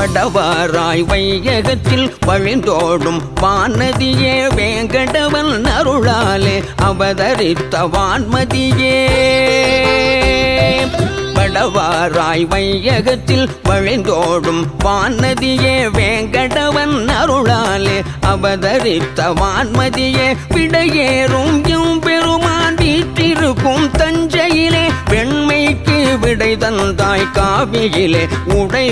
வடவாராய் வையகத்தில் வழிந்தோடும் வானதியே வேங்கடவன் அருளாலே அவதரித்த வான்மதியே வடவாராய் வையகத்தில் வழிந்தோடும் வானதியே வேங்கடவன் அருளாலே அவதரித்த வான்மதியே விடையேறும் எம் பெருமான் வீற்றிருக்கும் தஞ்சையிலே வெண்மைக்கு விடை தந்தாய் காவியிலே உடை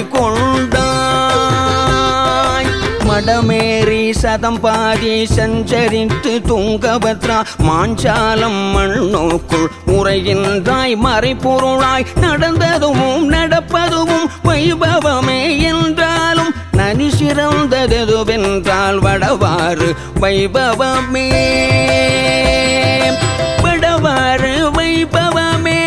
கொண்டாய் மடமேறி சதம் பாதி சஞ்சரித்து துங்கபத்ரா மாஞ்சாலம் மண்ணோக்குள் உரைகின்றாய் மறைப்பொருளாய் நடந்ததுவும் நடப்பதுவும் வைபவமே என்றாலும் நனி சிறந்ததெதுவென்றால் வடவாறு வைபவமே வடவாறு வைபவமே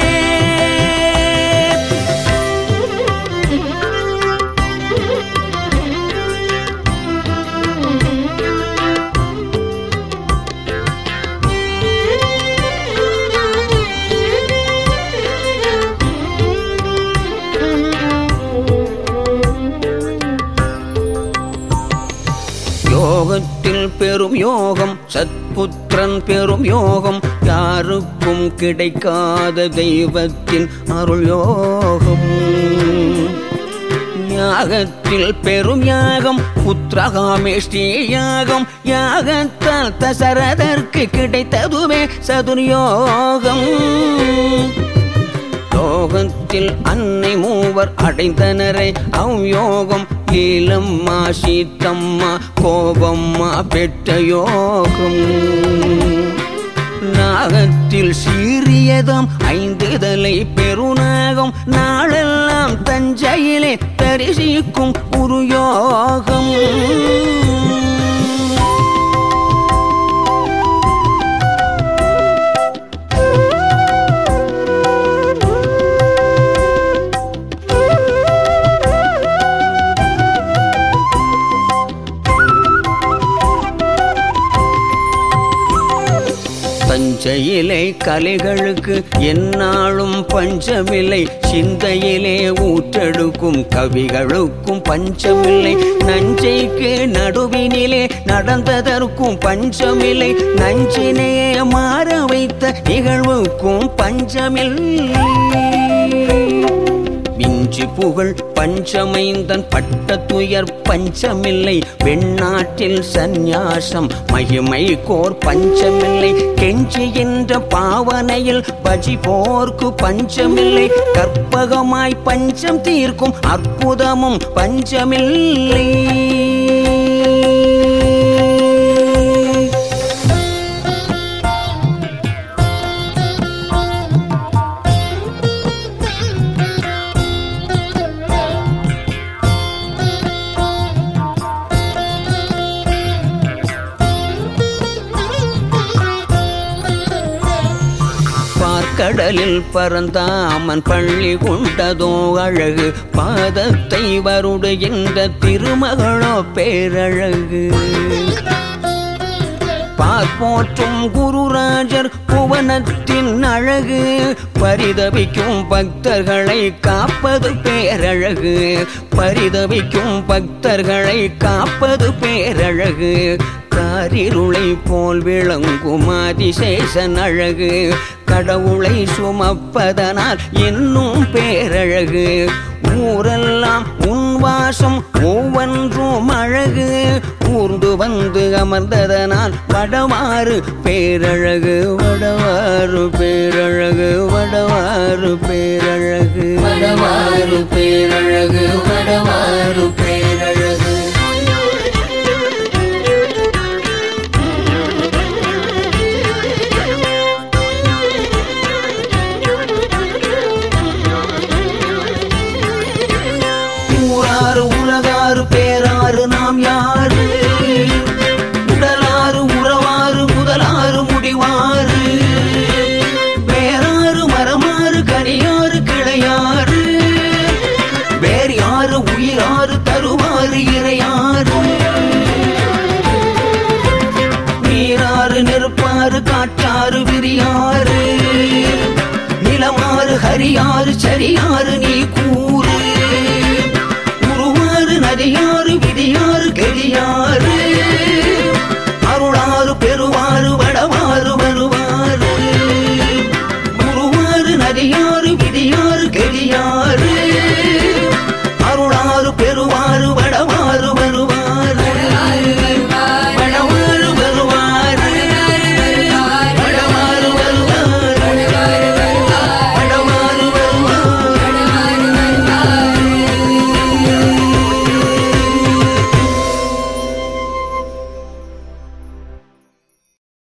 யோகத்தில் பெரும் யோகம் சத்புத்திரன் பெரும் யோகம் யாருக்கும் கிடைக்காத தெய்வத்தின் அருள் யோகம் யாகத்தில் பெரும் யாகம் புத்திரகாமேஷ்டி யாகம் யாகத்தால் தசரதற்கு கிடைத்ததுவே சதுர்யோகம் யோகத்தில் அன்னை மூவர் அடைந்தனரை அவ்யோகம் லீலம்மா சீத்தம்மா கோபம்மா பெற்ற யோகம் நாகத்தில் சீரியதம் ஐந்துதலை பெருநாகம் நாளெல்லாம் தஞ்சையிலே தரிசிக்கும் ஒரு யோகம் தஞ்சையிலே கலைகளுக்கு எந்நாளும் பஞ்சமில்லை சிந்தையிலே ஊற்றெடுக்கும் கவிகளுக்கும் பஞ்சமில்லை நஞ்சைக்கு நடுவினிலே நடந்ததற்கும் பஞ்சமில்லை நஞ்சினையே மாற வைத்த நிகழ்வுக்கும் பஞ்சமில்லை விஞ்சி புகழ் பஞ்சமைந்தன் பட்ட துயர் பஞ்சமில்லை வெண்ணாற்றில் சந்நியாசம் மகிமை கோர் பஞ்சமில்லை கெஞ்சி என்ற பாவனையில் பஜி போர்க்கு பஞ்சமில்லை கற்பகமாய் பஞ்சம் தீர்க்கும் அற்புதமும் பஞ்சமில்லை பார்க்கடலில் பறந்தாமன் பள்ளி கொண்டதோ அழகு பாதத்தை வருடுகின்ற திருமகளோ பேரழகு பார்ப்போற்றும் குருராஜர் புவனத்தின் அழகு பரிதவிக்கும் பக்தர்களை காப்பது பேரழகு பரிதவிக்கும் பக்தர்களை காப்பது பேரழகு காரிருளை போல் விளங்கும் அதிசேஷன் அழகு கடவுளை சுமப்பதனால் இன்னும் பேரழகு ஊரெல்லாம் உன் வாசம் ஒவ்வொன்றும் அழகு ஊர்ந்து வந்து அமர்ந்ததனால் வடவாறு பேரழகு வடவாறு பேரழகு வடவாறு பேரழகு வடவாறு பேரழகு வடவாறு பேரழகு ஊராறு உலகாறு பேராறு நாம் யாரு உடலாறு உறவாறு முதலாறு முடிவாறு வேறாறு மரமாறு கனியாறு கிளையாறு வேறு யாரு உயிராறு தருவாறு இறையாறு நீராறு நெருப்பாறு காற்றாறு விரியாறு நிலமாறு ஹரியாறு சரியாறு நீ கூறு